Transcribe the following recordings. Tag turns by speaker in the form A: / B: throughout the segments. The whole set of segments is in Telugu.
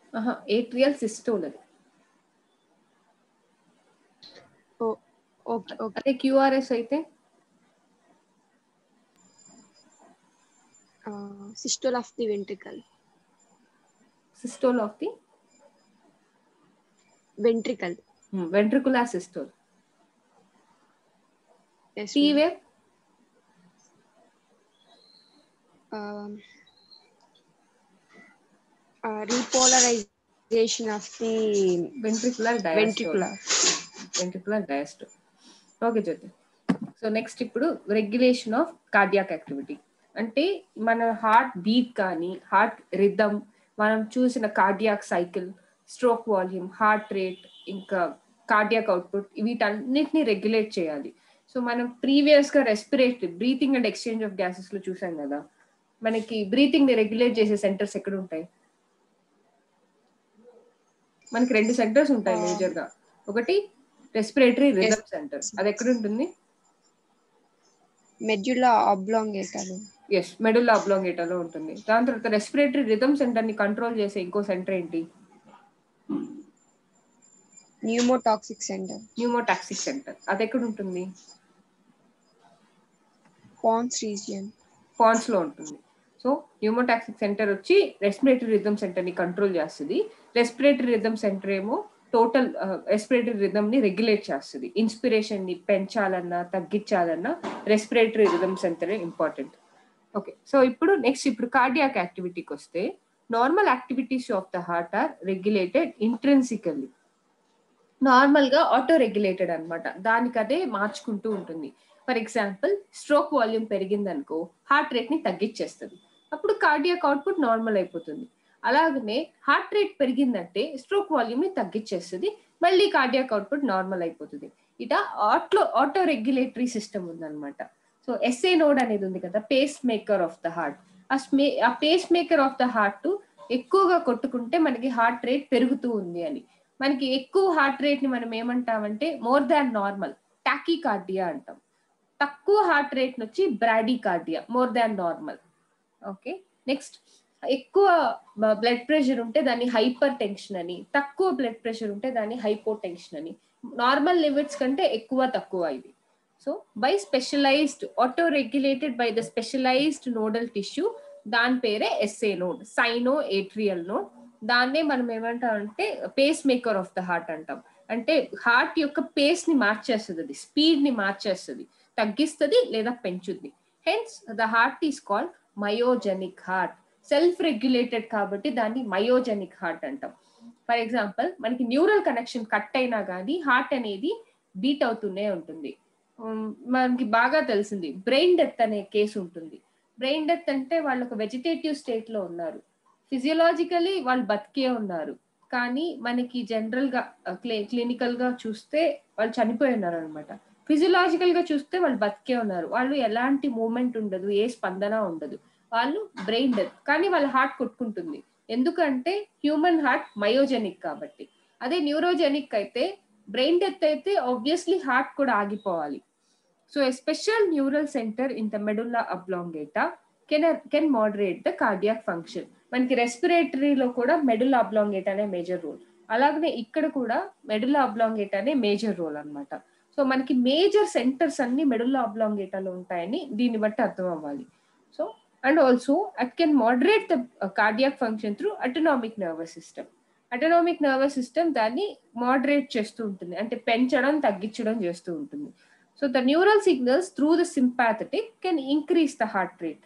A: ఏట్రియల్ సిస్టోల్ అది
B: ఓకే ఓకే
A: అదే క్యూఆర్ఎస్ అయితే
B: systole of the ventricle
A: systole of the
B: ventricle
A: ventricular systole
B: yes
A: T wave
B: repolarization of the
A: ventricular
B: ventricular
A: ventricular diastole okay Jyothi so next ఇప్పుడు రెగ్యులేషన్ ఆఫ్ కార్డియాక్ యాక్టివిటీ అంటే మన హార్ట్ బీట్ కానీ హార్ట్ రిథమ్ మనం చూసిన cardiac cycle stroke volume heart rate ఇంకా కార్డియాక్ అవుట్పుట్ వీటన్నిటిని రెగ్యులేట్ చేయాలి సో మనం ప్రీవియస్ గా respiratory breathing and exchange of gases లో చూసాం కదా మనకి బ్రీతింగ్ ని రెగ్యులేట్ చేసే సెంటర్స్ ఎక్కడ ఉంటాయి మనకి రెండు సెంటర్స్ ఉంటాయి
B: Ah.
A: మేజర్ గా ఒకటి రెస్పిరేటరీ రిథమ్ సెంటర్ అది ఎక్కడ ఉంటుంది
B: మెడ్యులా ఆబ్లాంగేటర్
A: ఎస్ మెడుల్లా అబ్లాంగేటాలో ఉంటుంది దాని తర్వాత రెస్పిరేటరీ రిథమ్ సెంటర్ ని కంట్రోల్ చేసే ఇంకో సెంటర్ ఏంటి
B: న్యూమోటాక్సిక్ సెంటర్
A: న్యూమోటాక్సిక్ సెంటర్ అది ఎక్కడ ఉంటుంది
B: పాన్స్ రీజియన్
A: పాన్స్ లో ఉంటుంది సో న్యూమోటాక్సిక్ సెంటర్ వచ్చి రెస్పిరేటరీ రిథమ్ సెంటర్ ని కంట్రోల్ చేస్తుంది రెస్పిరేటరీ రిథమ్ సెంటర్ ఏమో టోటల్ రెస్పిరేటరీ రిథమ్ ని రెగ్యులేట్ చేస్తుంది ఇన్స్పిరేషన్ ని పెంచాలన్నా తగ్గించాలన్నా respiratory rhythm centre important okay so ఇప్పుడు నెక్స్ట్ ఇప్పుడు కార్డియాక్ యాక్టివిటీకి వస్తే normal activities of the heart are regulated intrinsically normal గా ఆటో రెగ్యులేటెడ్ అనమాట దానికి అదే మార్చుకుంటూ ఉంటుంది ఫర్ ఎగ్జాంపుల్ స్ట్రోక్ వాల్యూమ్ పెరిగిందనుకో హార్ట్ రేట్ ని తగ్గించేస్తుంది అప్పుడు కార్డియాక్ అవుట్పుట్ నార్మల్ అయిపోతుంది అలాగనే హార్ట్ రేట్ పెరిగిందంటే స్ట్రోక్ వాల్యూమ్ ని తగ్గించేస్తుంది మళ్ళీ కార్డియాక్ అవుట్పుట్ నార్మల్ అయిపోతుంది ఇట ఆటో ఆటో రెగ్యులేటరీ సిస్టమ్ ఉందన్నమాట సో ఎస్ఏ నోడ్ అనేది ఉంది కదా pacemaker of the heart ఆ స్మే ఆ pacemaker of the heart ఎక్కువగా కొట్టుకుంటే మనకి హార్ట్ రేట్ పెరుగుతూ ఉంది అని మనకి ఎక్కువ హార్ట్ రేట్ ని మనం ఏమంటామంటే more than normal tachycardia అంటాం తక్కువ హార్ట్ రేట్ వచ్చి bradycardia more than normal okay next ఎక్కువ బ్లడ్ ప్రెషర్ ఉంటే దాన్ని హైపర్ టెన్షన్ అని తక్కువ బ్లడ్ ప్రెషర్ ఉంటే దాన్ని హైపో టెన్షన్ అని నార్మల్ లిమిట్స్ కంటే ఎక్కువ తక్కువ ఇది so by specialised auto regulated by the specialised nodal tissue దాని పేరే SA node sino atrial node దాన్నే మనం ఏమంటాం అంటే pacemaker of the heart అంటాం అంటే హార్ట్ యొక్క పేస్ ని మార్చేస్తుంది అది స్పీడ్ ని మార్చేస్తుంది తగ్గిస్తుంది లేదా పెంచుద్ది hence the heart is called myogenic heart self regulated కాబట్టి దాన్ని మయోజెనిక్ హార్ట్ అంటాం ఫర్ ఎగ్జాంపుల్ మనకి న్యూరల్ కనెక్షన్ కట్ అయినా కానీ హార్ట్ అనేది బీట్ అవుతూనే ఉంటుంది ఉమ్, మనకి బాగా తెలిసింది బ్రెయిన్ డెత్ అనే కేసు ఉంటుంది బ్రెయిన్ డెత్ అంటే వాళ్ళు ఒక వెజిటేటివ్ స్టేట్ లో ఉన్నారు ఫిజియలాజికలీ వాళ్ళు బతికే ఉన్నారు కానీ మనకి జనరల్ గా క్లినికల్ గా చూస్తే వాళ్ళు చనిపోయి ఉన్నారు అనమాట ఫిజియలాజికల్ గా చూస్తే వాళ్ళు బతికే ఉన్నారు వాళ్ళు ఎలాంటి మూమెంట్ ఉండదు ఏ స్పందన ఉండదు వాళ్ళు బ్రెయిన్ డెత్ కానీ వాళ్ళ హార్ట్ కొట్టుకుంటుంది ఎందుకంటే హ్యూమన్ హార్ట్ మయోజెనిక్ కాబట్టి అదే న్యూరోజెనిక్ అయితే బ్రెయిన్ డెత్ అయితే ఆబ్వియస్లీ హార్ట్ కూడా ఆగిపోవాలి so a special neural centre in the medulla oblongata can can moderate the cardiac function మనకి రెస్పిరేటరీలో కూడా మెడుల్లా అబ్లాంగేట్ అనే మేజర్ రోల్ అలాగనే ఇక్కడ కూడా మెడుల్లా అబ్లాంగేట్ అనే మేజర్ రోల్ అన్నమాట సో మనకి మేజర్ సెంటర్స్ అన్ని మెడుల్లా అబ్లాంగేటాలో ఉంటాయని దీన్ని బట్టి అర్థం అవ్వాలి so and also at can moderate the cardiac function through autonomic nervous system autonomic nervous system దాన్ని మోడరేట్ చేస్తూ ఉంటుంది అంటే పెంచడం తగ్గించడం చేస్తూ ఉంటుంది so the neural signals through the sympathetic can increase the heart rate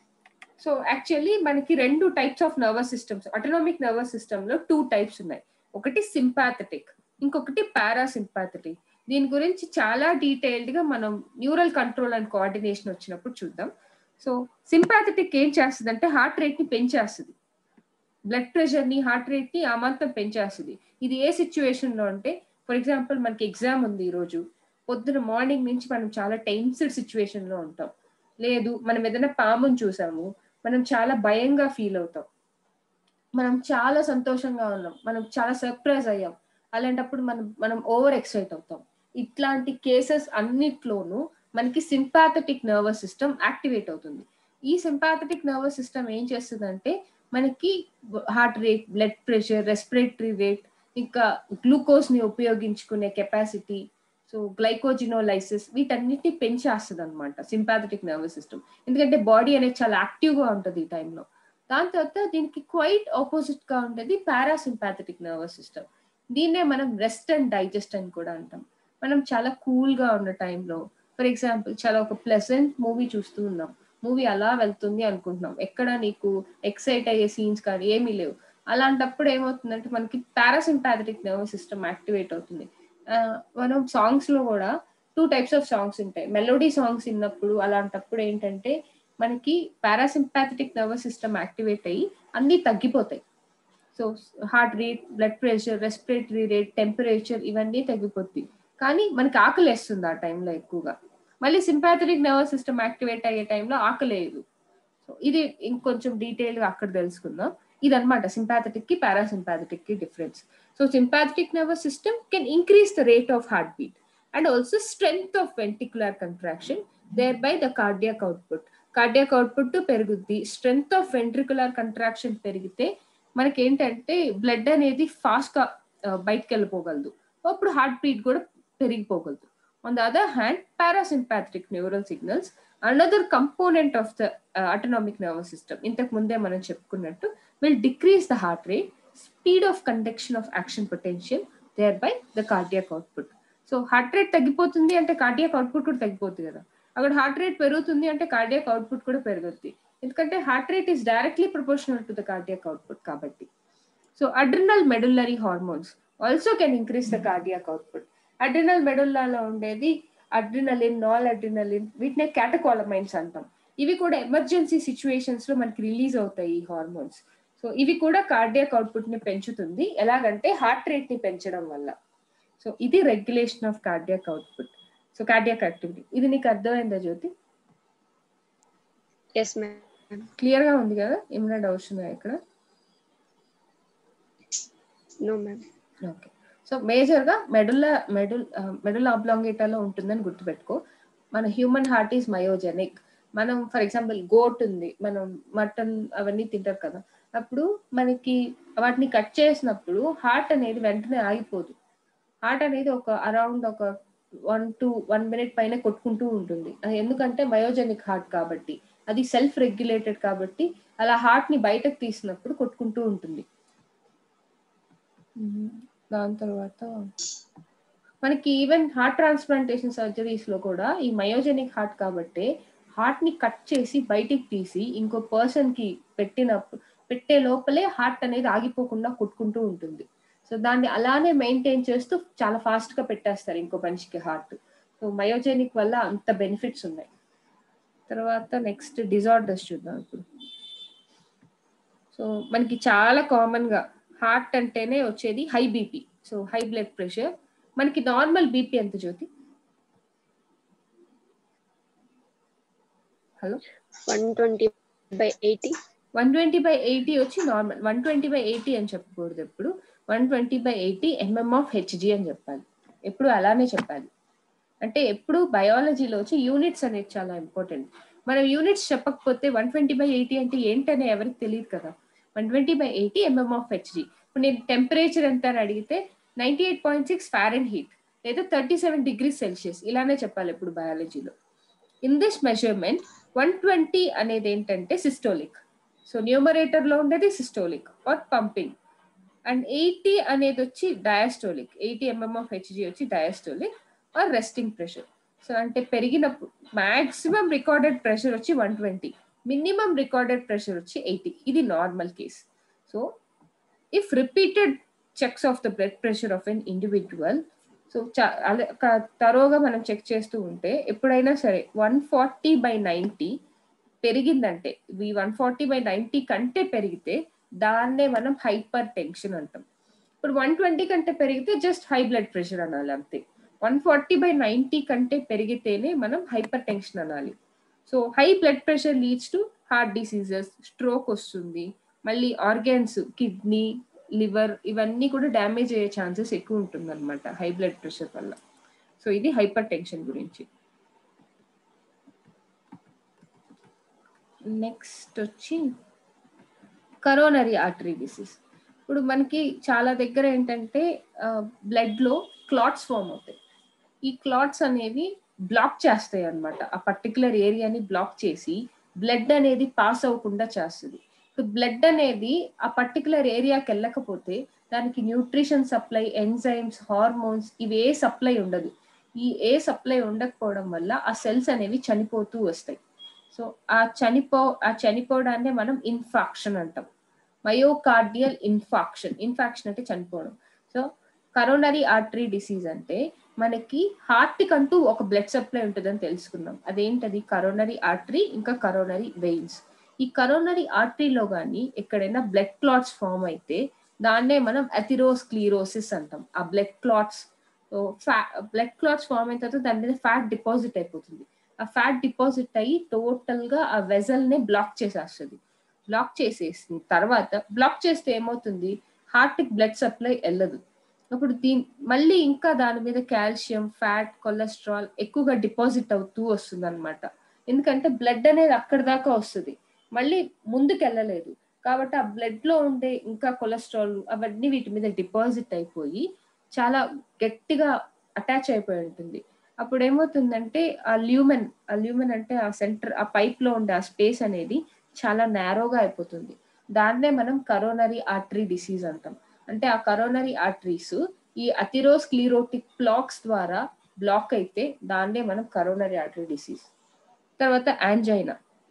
A: so actually మనకి రెండు types of nervous systems autonomic nervous system లో టూ టైప్స్ ఉన్నాయి ఒకటి సింపాథటిక్ ఇంకొకటి పారాసింపాథటిక్ దీని గురించి చాలా డీటెయిల్డ్ గా మనం న్యూరల్ కంట్రోల్ అండ్ కోఆర్డినేషన్ వచ్చినప్పుడు చూద్దాం సో సింపాథటిక్ ఏం చేస్తుంది అంటే హార్ట్ రేట్ ని పెంచేస్తుంది బ్లడ్ ప్రెషర్ ని హార్ట్ రేట్ ని అమాంతం పెంచేస్తుంది ఇది ఏ సిచ్యువేషన్ లో అంటే ఫర్ ఎగ్జాంపుల్ మనకి ఎగ్జామ్ ఉంది ఈ రోజు పొద్దున మార్నింగ్ నుంచి మనం చాలా టెన్స్డ్ సిచ్యువేషన్ లో ఉంటాం లేదు మనం ఏదైనా పాముని చూసాము మనం చాలా భయంగా ఫీల్ అవుతాం మనం చాలా సంతోషంగా ఉన్నాం మనం చాలా సర్ప్రైజ్ అయ్యాం అలాంటప్పుడు మనం మనం ఓవర్ ఎక్సైట్ అవుతాం ఇట్లాంటి కేసెస్ అన్నిట్లోనూ మనకి సింపాథటిక్ నర్వస్ సిస్టమ్ యాక్టివేట్ అవుతుంది ఈ సింపాథటిక్ నర్వస్ సిస్టమ్ ఏం చేస్తుందంటే మనకి heart rate blood pressure respiratory rate ఇంకా గ్లూకోజ్ ని ఉపయోగించుకునే కెపాసిటీ సో గ్లైకోజినోలైసిస్ వీటన్నిటిని పెంచేస్తుంది అనమాట సింపాథటిక్ నర్వస్ సిస్టమ్ ఎందుకంటే బాడీ అనేది చాలా యాక్టివ్ గా ఉంటుంది ఈ టైంలో దాని తర్వాత దీనికి క్వైట్ ఆపోజిట్ గా ఉంటుంది పారాసింపాథటిక్ నర్వస్ సిస్టమ్ దీన్నే మనం రెస్ట్ అండ్ డైజెస్ట్ అని కూడా అంటాం మనం చాలా కూల్ గా ఉన్న టైంలో ఫర్ ఎగ్జాంపుల్ చాలా ఒక ప్లెసెంట్ మూవీ చూస్తూ ఉన్నాం మూవీ అలా వెళ్తుంది అనుకుంటున్నాం ఎక్కడ నీకు ఎక్సైట్ అయ్యే సీన్స్ కానీ ఏమీ లేవు అలాంటప్పుడు ఏమవుతుందంటే మనకి పారాసింపాథటిక్ నర్వస్ సిస్టమ్ యాక్టివేట్ అవుతుంది మనం సాంగ్స్ లో కూడా టూ టైప్స్ ఆఫ్ సాంగ్స్ ఉంటాయి మెలోడీ సాంగ్స్ విన్నప్పుడు అలాంటప్పుడు ఏంటంటే మనకి పారాసింపాథటిక్ నర్వస్ సిస్టమ్ యాక్టివేట్ అయ్యి అన్ని తగ్గిపోతాయి so heart rate blood pressure respiratory rate temperature ఇవన్నీ తగ్గిపోతాయి కానీ మనకి ఆకలి వేస్తుంది ఆ టైంలో ఎక్కువగా మళ్ళీ సింపాథటిక్ నర్వస్ సిస్టమ్ యాక్టివేట్ అయ్యే టైంలో ఆకలేదు సో ఇది ఇంకొంచెం డీటెయిల్ గా అక్కడ తెలుసుకుందాం ఇదనమాట సింపాథటిక్ కి పారాసింపాథటిక్ కి difference so sympathetic nervous system can increase the rate of heart beat and also strength of ventricular contraction thereby the cardiac output cardiac output పెరుగుద్ది స్ట్రెంగ్త్ ఆఫ్ వెంట్రికులర్ కంట్రాక్షన్ పెరిగితే మనకి ఏంటంటే బ్లడ్ అనేది ఫాస్ట్ గా బయటకు వెళ్ళిపోగలదు అప్పుడు హార్ట్ బీట్ కూడా పెరిగిపోగలదు on the other hand parasympathetic neural signals another component of the autonomic nervous system ఇంతకు ముందే మనం చెప్పుకున్నట్టు will decrease the heart rate speed of conduction of action potential thereby the cardiac output so heart rate తగ్గిపోతుంది అంటే కార్డియాక్ అవుట్పుట్ కూడా తగ్గిపోతుంది కదా అక్కడ హార్ట్ రేట్ పెరుగుతుంది అంటే కార్డియాక్ అవుట్పుట్ కూడా పెరుగుద్ది ఎందుకంటే heart rate is directly proportional to the cardiac output కాబట్టి so adrenal medullary hormones also can increase the cardiac output adrenal మెడుల్లాలో ఉండేది అడ్రినలిన్ నాల్ అడ్రినలిన్ వీటినే క్యాటకోలమైన్స్ అంటాం ఇవి కూడా ఎమర్జెన్సీ సిచ్యువేషన్స్ లో మనకి రిలీజ్ అవుతాయి ఈ హార్మోన్స్ సో ఇవి కూడా కార్డియాక్ అవుట్పుట్ ని పెంచుతుంది ఎలాగంటే హార్ట్ రేట్ ని పెంచడం వల్ల సో ఇది regulation of cardiac output so cardiac activity ఇది నీకు అర్థమైందా జ్యోతి
B: ఎస్ మ్యామ్
A: క్లియర్ గా ఉంది కదా ఏమైనా డౌట్స్ ఉన్నాయా ఇక్కడ
B: no ma'am
A: okay so major గా మెడుల మెడుల్ మెడుల్ ఆబ్లాంగేటాలో ఉంటుందని గుర్తుపెట్టుకో మన హ్యూమన్ హార్ట్ ఈస్ మయోజెనిక్ మనం ఫర్ ఎగ్జాంపుల్ గోట్ ఉంది మనం మటన్ అవన్నీ తింటారు కదా అప్పుడు మనకి వాటిని కట్ చేసినప్పుడు హార్ట్ అనేది వెంటనే ఆగిపోదు హార్ట్ అనేది ఒక అరౌండ్ ఒక వన్ టు వన్ మినిట్ పైన కొట్టుకుంటూ ఉంటుంది అది ఎందుకంటే మయోజెనిక్ హార్ట్ కాబట్టి అది సెల్ఫ్ రెగ్యులేటెడ్ కాబట్టి అలా హార్ట్ ని బయటకు తీసినప్పుడు కొట్టుకుంటూ ఉంటుంది దాని తర్వాత మనకి ఈవెన్ హార్ట్ ట్రాన్స్ప్లాంటేషన్ సర్జరీస్ లో కూడా ఈ మయోజెనిక్ హార్ట్ కాబట్టి హార్ట్ ని కట్ చేసి బయటికి తీసి ఇంకో పర్సన్ కి పెట్టినప్పుడు పెట్టే లోపలే హార్ట్ అనేది ఆగిపోకుండా కొట్టుకుంటూ ఉంటుంది సో దాన్ని అలానే మెయింటైన్ చేస్తూ చాలా ఫాస్ట్ గా పెట్టేస్తారు ఇంకో మనిషికి హార్ట్ సో మయోజెనిక్ వల్ల అంత బెనిఫిట్స్ ఉన్నాయి తర్వాత నెక్స్ట్ డిజార్డర్స్ చూద్దాం ఇప్పుడు సో మనకి చాలా కామన్ గా హార్ట్ అంటేనే వచ్చేది high BP so high blood pressure మనకి నార్మల్ బీపీ ఎంత Jyoti hello
B: one twenty by eighty
A: one twenty by eighty వచ్చి normal one twenty by eighty అని చెప్పకూడదు ఎప్పుడు one twenty by eighty mm of Hg అని చెప్పాలి ఎప్పుడు అలానే చెప్పాలి అంటే ఎప్పుడు బయాలజీలో వచ్చి యూనిట్స్ అనేది చాలా ఇంపార్టెంట్ మనం యూనిట్స్ చెప్పకపోతే వన్ ట్వంటీ బై ఎయిటీ అంటే ఏంటనే ఎవరికి తెలియదు కదా one twenty by eighty mm of Hg ఇప్పుడు నేను టెంపరేచర్ ఎంత అని అడిగితే ninety eight point six Fahrenheit లేదా థర్టీ సెవెన్ డిగ్రీ సెల్సియస్ ఇలానే చెప్పాలి ఇప్పుడు బయాలజీలో in this measurement one twenty అనేది ఏంటంటే సిస్టోలిక్ సో న్యూమరేటర్ లో ఉండేది systolic or pumping and eighty అనేది వచ్చి diastolic eighty mm of Hg వచ్చి diastolic or resting pressure so అంటే పెరిగినప్పుడు మాక్సిమం రికార్డెడ్ ప్రెషర్ వచ్చి one twenty minimum recorded pressure వచ్చి ఎయిటీ ఇది normal case so if repeated checks of the blood pressure of an individual so తరోగా మనం చెక్ చేస్తూ ఉంటే ఎప్పుడైనా సరే వన్ ఫార్టీ బై నైంటీ పెరిగిందంటే ఈ వన్ ఫార్టీ బై నైంటీ కంటే పెరిగితే దాన్నే మనం హైపర్ టెన్షన్ అంటాం ఇప్పుడు వన్ ట్వంటీ కంటే పెరిగితే జస్ట్ హై బ్లడ్ ప్రెషర్ అనాలి అంతే వన్ ఫార్టీ బై నైంటీ కంటే పెరిగితేనే మనం హైపర్ టెన్షన్ అనాలి so high blood pressure leads to heart diseases stroke వస్తుంది మళ్ళీ ఆర్గాన్స్ కిడ్నీ లివర్ ఇవన్నీ కూడా డ్యామేజ్ అయ్యే ఛాన్సెస్ ఎక్కువ ఉంటుంది అనమాట హై బ్లడ్ ప్రెషర్ వల్ల సో ఇది హైపర్ టెన్షన్ గురించి నెక్స్ట్ వచ్చి కరోనరీ ఆర్టరీ డిసీజ్ ఇప్పుడు మనకి చాలా దగ్గర ఏంటంటే బ్లడ్ లో క్లాట్స్ ఫామ్ అవుతాయి ఈ క్లాట్స్ అనేవి బ్లాక్ చేస్తాయి అన్నమాట ఆ పర్టికులర్ ఏరియాని బ్లాక్ చేసి బ్లడ్ అనేది పాస్ అవ్వకుండా చేస్తుంది ఇప్పుడు బ్లడ్ అనేది ఆ పర్టికులర్ ఏరియాకి వెళ్ళకపోతే దానికి న్యూట్రిషన్ సప్లై ఎంజైమ్స్ హార్మోన్స్ ఇవి ఏ సప్లై ఉండదు ఈ ఏ సప్లై ఉండకపోవడం వల్ల ఆ సెల్స్ అనేవి చనిపోతూ వస్తాయి సో ఆ చనిపో ఆ చనిపోవడాన్ని మనం ఇన్ఫాక్షన్ అంటాం మయోకార్డియల్ ఇన్ఫాక్షన్ ఇన్ఫాక్షన్ అంటే చనిపోవడం సో కరోనరీ ఆర్టరీ డిసీజ్ అంటే మనకి హార్ట్ కంటూ ఒక బ్లడ్ సప్లై ఉంటుందని తెలుసుకున్నాం అదేంటది కరోనరీ ఆర్టరీ ఇంకా కరోనరీ వెయిన్స్ ఈ కరోనరీ ఆర్టరీలో కానీ ఎక్కడైనా బ్లడ్ క్లాట్స్ ఫామ్ అయితే దాన్నే మనం అథిరోస్క్లీరోసిస్ అంటాం ఆ బ్లడ్ క్లాట్స్ ఫ్యా బ్లడ్ క్లాట్స్ ఫామ్ అయిన తర్వాత దాని మీద ఫ్యాట్ డిపాజిట్ అయిపోతుంది ఆ ఫ్యాట్ డిపాజిట్ అయ్యి టోటల్ గా ఆ వెజల్ ని బ్లాక్ చేసేస్తుంది బ్లాక్ చేసేసిన తర్వాత బ్లాక్ చేస్తే ఏమవుతుంది హార్ట్ కి బ్లడ్ సప్లై వెళ్ళదు అప్పుడు దీని మళ్ళీ ఇంకా దాని మీద కాల్షియం ఫ్యాట్ కొలెస్ట్రాల్ ఎక్కువగా డిపాజిట్ అవుతూ వస్తుంది అనమాట ఎందుకంటే బ్లడ్ అనేది అక్కడి దాకా వస్తుంది మళ్ళీ ముందుకు వెళ్ళలేదు కాబట్టి ఆ బ్లడ్ లో ఉండే ఇంకా కొలెస్ట్రాల్ అవన్నీ వీటి మీద డిపాజిట్ అయిపోయి చాలా గట్టిగా అటాచ్ అయిపోయి ఉంటుంది అప్పుడు ఏమవుతుందంటే ఆ ల్యూమెన్ ఆ ల్యూమెన్ అంటే ఆ సెంటర్ ఆ పైప్ లో ఉండే ఆ స్పేస్ అనేది చాలా నేరోగా అయిపోతుంది దాన్నే మనం కరోనరీ ఆర్టరీ డిసీజ్ అంటాం అంటే ఆ కరోనరీ ఆర్టరీస్ ఈ అథిరోస్క్లీరోటిక్ ప్లాక్స్ ద్వారా బ్లాక్ అయితే దాన్నే మనం కరోనరీ ఆర్టరీ డిసీజ్ తర్వాత యాంజైనా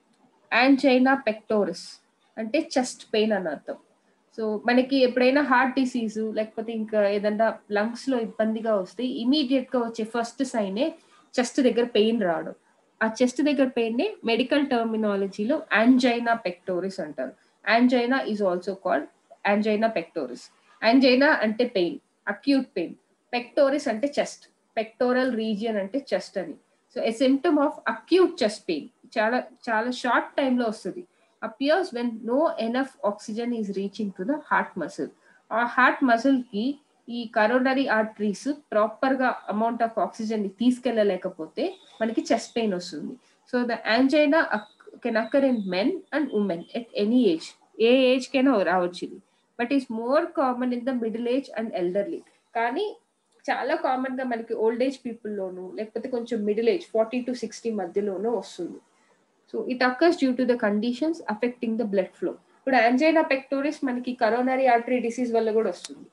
A: యాంజైనా పెక్టోరస్ అంటే చెస్ట్ పెయిన్ అని అర్థం సో మనకి ఎప్పుడైనా హార్ట్ డిసీజ్ లేకపోతే ఇంకా ఏదన్నా లంగ్స్ లో ఇబ్బందిగా వస్తే ఇమీడియట్ గా వచ్చే ఫస్ట్ సైనే చెస్ట్ దగ్గర పెయిన్ రావడం ఆ చెస్ట్ దగ్గర పెయిన్ ని మెడికల్ టర్మినాలజీలో యాంజైనా పెక్టోరిస్ అంటారు angina is also called angina pectoris angina అంటే పెయిన్ అక్యూట్ పెయిన్ పెక్టోరిస్ అంటే చెస్ట్ పెక్టోరల్ రీజియన్ అంటే చెస్ట్ అని so a symptom of acute chest pain చాలా చాలా షార్ట్ టైంలో వస్తుంది appears when no enough oxygen is reaching to the heart muscle ఆ హార్ట్ మసిల్ కి ఈ కరోనరీ ఆర్టరీస్ ప్రాపర్ గా అమౌంట్ ఆఫ్ ఆక్సిజన్ ని తీసుకెళ్ళలేకపోతే మనకి చెస్ట్ పెయిన్ వస్తుంది so the angina can occur in men and women at any age ఏ ఏజ్ కైనా రావచ్చు ఇది but is more common in the middle age and elderly కానీ చాలా కామన్ గా మనకి ఓల్డ్ ఏజ్ పీపుల్లోను లేకపోతే కొంచెం middle age forty to sixty మధ్యలోనూ వస్తుంది so it occurs due to the conditions affecting the blood flow ఇప్పుడు యాంజైనా పెక్టోరిస్ మనకి కరోనరీ ఆర్టరీ డిసీజ్ వల్ల కూడా వస్తుంది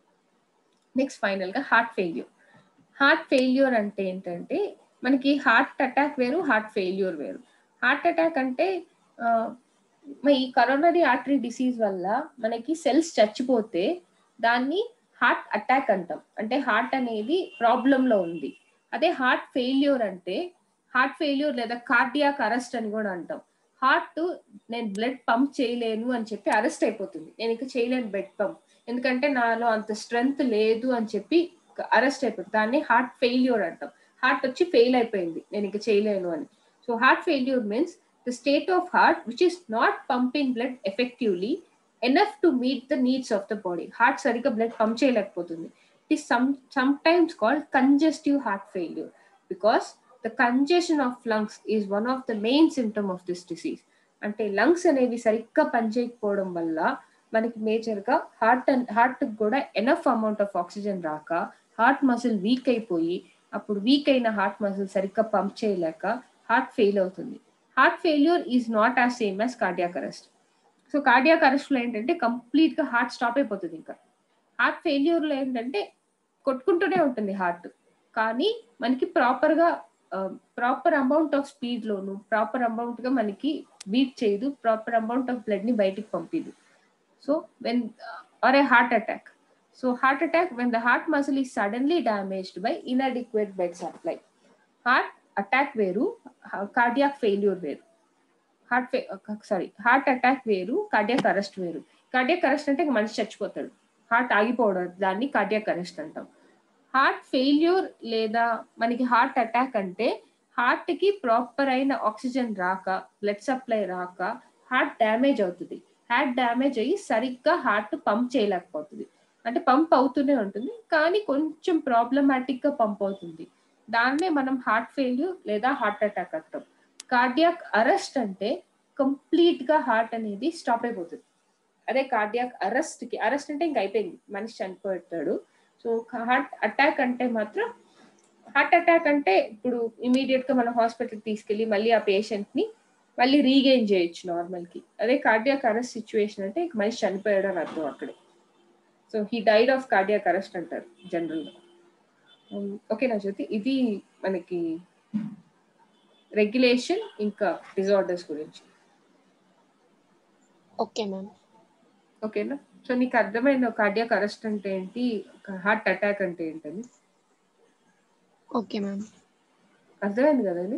A: నెక్స్ట్ ఫైనల్ గా హార్ట్ ఫెయిల్యూర్ హార్ట్ ఫెయిల్యూర్ అంటే ఏంటంటే మనకి హార్ట్ అటాక్ వేరు హార్ట్ ఫెయిల్యూర్ వేరు హార్ట్ అటాక్ అంటే ఈ కరోనరీ ఆర్టరీ డిసీజ్ వల్ల మనకి సెల్స్ చచ్చిపోతే దాన్ని హార్ట్ అటాక్ అంటాం అంటే హార్ట్ అనేది ప్రాబ్లంలో ఉంది అదే హార్ట్ ఫెయిల్యూర్ అంటే హార్ట్ ఫెయిల్యూర్ లేదా కార్డియాక్ అరెస్ట్ అని కూడా అంటాం హార్ట్ నేను బ్లడ్ పంప్ చేయలేను అని చెప్పి అరెస్ట్ అయిపోతుంది నేను ఇక చేయలేను బ్లడ్ పంప్ ఎందుకంటే నాలో అంత స్ట్రెంగ్త్ లేదు అని చెప్పి అరెస్ట్ అయిపోతుంది దాన్ని హార్ట్ ఫెయిల్యూర్ అంటాం హార్ట్ వచ్చి ఫెయిల్ అయిపోయింది నేను ఇక చేయలేను అని so heart failure means the state of heart which is not pumping blood effectively enough to meet the needs of the body heart సరిగ్గా బ్లడ్ పంప్ చేయలేకపోతుంది it is some sometimes called congestive heart failure because the congestion of lungs is one of the main symptom of this disease అంటే లంగ్స్ అనేవి సరిగ్గా పనిచేయకపోవడం వల్ల మనకి మేజర్ గా హార్ట్ హార్ట్ కూడా ఎనఫ్ అమౌంట్ ఆఫ్ ఆక్సిజన్ రాక హార్ట్ మసిల్ వీక్ అయిపోయి అప్పుడు వీక్ అయిన హార్ట్ మసిల్ సరిగ్గా పంప్ చేయలేక హార్ట్ ఫెయిల్ అవుతుంది heart failure is not as same as cardiac arrest so cardiac arrest లో ఏంటంటే కంప్లీట్ గా హార్ట్ స్టాప్ అయిపోతుంది ఇంకా హార్ట్ ఫెయిల్యూర్ లో ఏంటంటే కొట్టుకుంటూనే ఉంటుంది హార్ట్ కానీ మనకి ప్రాపర్ గా ప్రాపర్ అమౌంట్ ఆఫ్ స్పీడ్ లోను ప్రాపర్ అమౌంట్ గా మనకి బీట్ చేయదు ప్రాపర్ అమౌంట్ ఆఫ్ బ్లడ్ ని బయటికి పంపిదు so when are a heart attack so heart attack when the heart muscle is suddenly damaged by inadequate blood supply heart attack వేరు కార్డియాక్ ఫెయిల్యూర్ వేరు హార్ట్ సారీ హార్ట్ అటాక్ వేరు కార్డియాక్ అరెస్ట్ వేరు కార్డియాక్ అరెస్ట్ అంటే మనిషి చచ్చిపోతాడు హార్ట్ ఆగిపోవడం దాన్ని కార్డియాక్ అరెస్ట్ అంటాం హార్ట్ ఫెయిల్యూర్ లేదా మనకి హార్ట్ అటాక్ అంటే హార్ట్ కి ప్రాపర్ అయిన ఆక్సిజన్ రాక బ్లడ్ సప్లై రాక హార్ట్ డ్యామేజ్ అవుతుంది హార్ట్ డ్యామేజ్ అయ్యి సరిగ్గా హార్ట్ పంప్ చేయలేకపోతుంది అంటే పంప్ అవుతూనే ఉంటుంది కానీ కొంచెం ప్రాబ్లమాటిక్ గా పంప్ అవుతుంది దాన్నే మనం హార్ట్ ఫెయిల్యూర్ లేదా హార్ట్ అటాక్ అంటాం కార్డియాక్ అరెస్ట్ అంటే కంప్లీట్ గా హార్ట్ అనేది స్టాప్ అయిపోతుంది అదే కార్డియాక్ అరెస్ట్ కి అరెస్ట్ అంటే ఇంకా అయిపోయింది మనిషి చనిపోతాడు సో హార్ట్ అటాక్ అంటే మాత్రం హార్ట్ అటాక్ అంటే ఇప్పుడు ఇమీడియట్ గా మనం హాస్పిటల్ తీసుకెళ్లి మళ్ళీ ఆ పేషెంట్ ని మళ్ళీ రీగెయిన్ చేయొచ్చు నార్మల్ కి అదే కార్డియాక్ అరెస్ట్ సిచ్యువేషన్ అంటే ఇంక మనిషి చనిపోయాడు అని అర్థం అక్కడే so he died of cardiac arrest అంటారు జనరల్ గా ఓకేనా జ్యోతి ఇది మనకి రెగ్యులేషన్ ఇంకా డిజార్డర్స్ గురించి
B: ఓకే మ్యామ్
A: ఓకేనా సో నీకు అర్థమైన కార్డియాక్ అరెస్ట్ అంటే ఏంటి హార్ట్ అటాక్ అంటే ఏంటని
B: ఓకే మ్యామ్
A: అర్థమైంది కదండి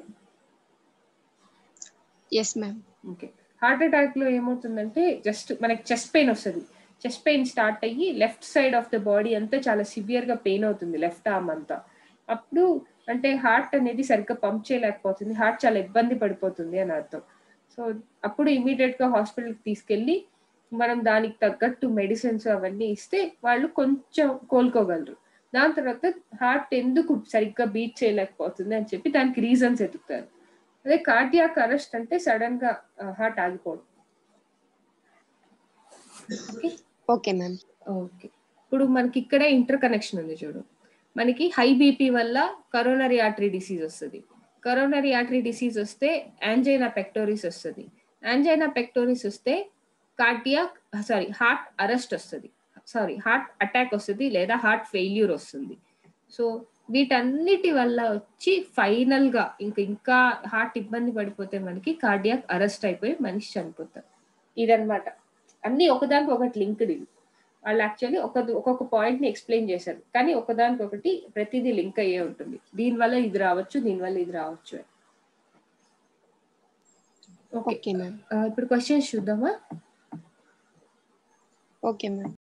B: yes ma'am
A: okay heart attack లో ఏమవుతుందంటే జస్ట్ మనకి చెస్ట్ పెయిన్ వస్తుంది చెస్ట్ పెయిన్ స్టార్ట్ అయ్యి left side of the body అంతా చాలా సివియర్ గా పెయిన్ అవుతుంది లెఫ్ట్ ఆర్మ్ అంతా అప్పుడు అంటే హార్ట్ అనేది సరిగ్గా పంప్ చేయలేకపోతుంది హార్ట్ చాలా ఇబ్బంది పడిపోతుంది అని అర్థం సో అప్పుడు ఇమీడియట్ గా హాస్పిటల్కి తీసుకెళ్ళి మనం దానికి తగ్గట్టు మెడిసిన్స్ అవన్నీ ఇస్తే వాళ్ళు కొంచెం కోలుకోగలరు దాని తర్వాత హార్ట్ ఎందుకు సరిగ్గా బీట్ చేయలేకపోతుంది అని చెప్పి దానికి రీజన్స్ ఎతుకుతారు అదే కార్డియాక్ అరెస్ట్ అంటే సడన్ గా హార్ట్ ఆగిపోవడం ఓకే
B: ఓకే మ్యామ్
A: ఓకే ఇప్పుడు మనకి ఇక్కడే ఇంటర్ కనెక్షన్ ఉంది చూడు మనకి హై బీపీ వల్ల కరోనరీ ఆర్టరీ డిసీజ్ వస్తుంది కరోనరీ ఆర్టరీ డిసీజ్ వస్తే యాంజైనా పెక్టోరిస్ వస్తుంది యాంజైనా పెక్టోరిస్ వస్తే కార్డియాక్ సారీ హార్ట్ అరెస్ట్ వస్తుంది సారీ హార్ట్ అటాక్ వస్తుంది లేదా హార్ట్ ఫెయిల్యూర్ వస్తుంది సో వీటన్నిటి వల్ల వచ్చి ఫైనల్ గా ఇంకా ఇంకా హార్ట్ ఇబ్బంది పడిపోతే మనకి కార్డియాక్ అరెస్ట్ అయిపోయి మనిషి చనిపోతారు ఇదన్నమాట అన్ని ఒకదానికి ఒకటి లింక్డ్ ఇది వాళ్ళు యాక్చువల్లీ ఒక ఒక్కొక్క పాయింట్ ని ఎక్స్ప్లెయిన్ చేశారు కానీ ఒకదానికి ఒకటి ప్రతిదీ లింక్ అయ్యే ఉంటుంది దీనివల్ల ఇది రావచ్చు దీనివల్ల ఇది రావచ్చు ఓకే
B: ఓకే మ్యామ్
A: ఇప్పుడు క్వశ్చన్స్ చూద్దామా
B: ఓకే మ్యామ్